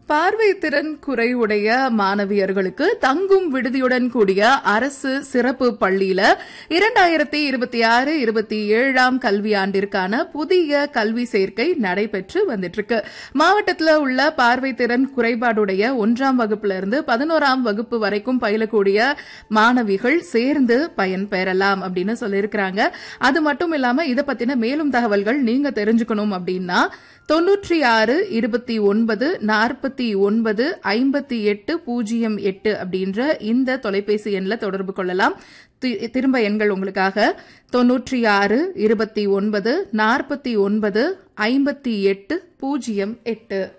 பார்வை திறன் குறைவுடைய மாணவியர்களுக்கு தங்கும் விடுதியுடன் கூடிய அரசு சிறப்பு பள்ளியில இரண்டாயிரத்தி இருபத்தி ஆறு இருபத்தி ஏழாம் கல்வியாண்டிற்கான புதிய கல்வி சேர்க்கை நடைபெற்று வந்துட்டு இருக்கு மாவட்டத்தில் உள்ள பார்வை திறன் குறைபாடுடைய ஒன்றாம் வகுப்புல இருந்து பதினோராம் வகுப்பு வரைக்கும் பயிலக்கூடிய மாணவிகள் சேர்ந்து பயன் பெறலாம் அப்படின்னு சொல்லியிருக்கிறாங்க அது மட்டும் இல்லாம இதை பத்தின மேலும் தகவல்கள் நீங்க தெரிஞ்சுக்கணும் அப்படின்னா தொன்னூற்றி ஆறு இருபத்தி ஒன்பது நாற்பத்தி ஒன்பது ஐம்பத்தி எட்டு பூஜ்ஜியம் எட்டு அப்படின்ற இந்த தொலைபேசி எண்ணில் தொடர்பு கொள்ளலாம் தி- திரும்ப எண்கள் உங்களுக்காக தொன்னூற்றி ஆறு இருபத்தி ஒன்பது நாற்பத்தி ஒன்பது ஐம்பத்தி எட்டு பூஜ்ஜியம் எட்டு